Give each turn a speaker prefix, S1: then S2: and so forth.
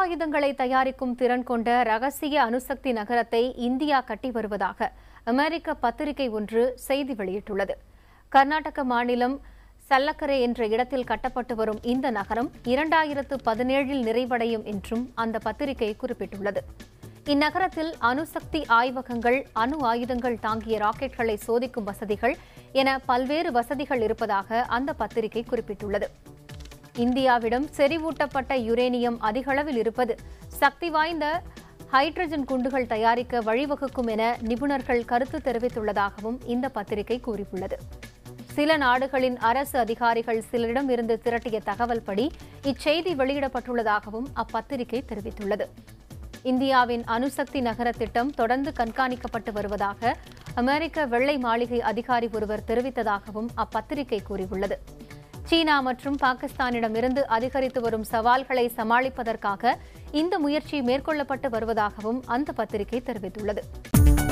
S1: ஆயுதங்களை தயாரிக்கும் திறன் கொண்ட ரகசிய அணுசக்தி நகரத்தை இந்தியா கட்டி வருவதாக அமெரிக்க பத்திரிகை ஒன்று செய்தி வெளியிட்டுள்ளது கர்நாடக மாநிலம் சல்லக்கரை என்ற இடத்தில் கட்டப்பட்டு வரும் இந்த நகரம் இரண்டாயிரத்து பதினேழில் நிறைவடையும் என்றும் அந்த பத்திரிகை குறிப்பிட்டுள்ளது இந்நகரத்தில் அணுசக்தி ஆய்வகங்கள் அணு ஆயுதங்கள் தாங்கிய ராக்கெட்களை சோதிக்கும் வசதிகள் என பல்வேறு வசதிகள் இருப்பதாக அந்த பத்திரிகை குறிப்பிட்டுள்ளது இந்தியாவிடம் செறிவூட்டப்பட்ட யுரேனியம் அதிகளவில் இருப்பது சக்தி வாய்ந்த ஹைட்ரஜன் குண்டுகள் தயாரிக்க வழிவகுக்கும் என நிபுணர்கள் கருத்து தெரிவித்துள்ளதாகவும் இந்த பத்திரிகை கூறியுள்ளது சில நாடுகளின் அரசு அதிகாரிகள் சிலரிடம் இருந்து திரட்டிய தகவல் படி இச்செய்தி வெளியிடப்பட்டுள்ளதாகவும் அப்பத்திரிகை தெரிவித்துள்ளது இந்தியாவின் அணுசக்தி நகர திட்டம் தொடர்ந்து கண்காணிக்கப்பட்டு வருவதாக அமெரிக்க வெள்ளை மாளிகை அதிகாரி ஒருவர் தெரிவித்ததாகவும் அப்பத்திரிகை கூறியுள்ளது சீனா மற்றும் பாகிஸ்தானிடமிருந்து அதிகரித்து வரும் சவால்களை சமாளிப்பதற்காக இந்த முயற்சி மேற்கொள்ளப்பட்டு வருவதாகவும் அந்த பத்திரிகை தெரிவித்துள்ளது